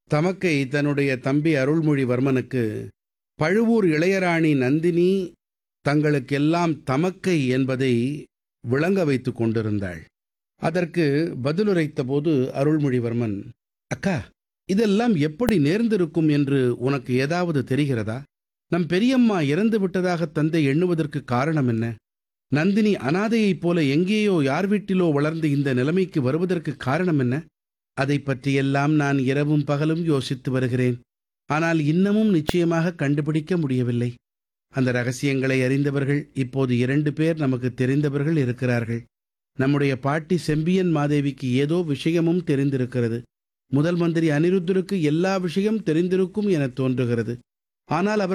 தமக்கை தன்னுடைய தம்பி அருள்மொழிவர்மனுக்கு பழுவூர் இளையராணி நந்தினி தங்களுக்கெல்லாம் தமக்கை என்பதை விளங்க வைத்துக் கொண்டிருந்தாள் அதற்கு பதிலுரைத்தபோது அருள்மொழிவர்மன் அக்கா இதெல்லாம் எப்படி நேர்ந்திருக்கும் என்று உனக்கு ஏதாவது தெரிகிறதா நம் பெரியம்மா இறந்து விட்டதாக தந்தை எண்ணுவதற்கு காரணம் என்ன நந்தினி அனாதையைப் போல எங்கேயோ யார் வீட்டிலோ வளர்ந்து இந்த நிலைமைக்கு வருவதற்கு காரணம் என்ன அதை பற்றியெல்லாம் நான் இரவும் பகலும் யோசித்து வருகிறேன் ஆனால் இன்னமும் நிச்சயமாக கண்டுபிடிக்க முடியவில்லை அந்த ரகசியங்களை அறிந்தவர்கள் இப்போது இரண்டு பேர் நமக்கு தெரிந்தவர்கள் இருக்கிறார்கள் நம்முடைய பாட்டி செம்பியன் மாதேவிக்கு ஏதோ விஷயமும் தெரிந்திருக்கிறது முதல் மந்திரி அனிருத்தருக்கு எல்லா விஷயம் தெரிந்திருக்கும் என தோன்றுகிறது ஆனால் அவர்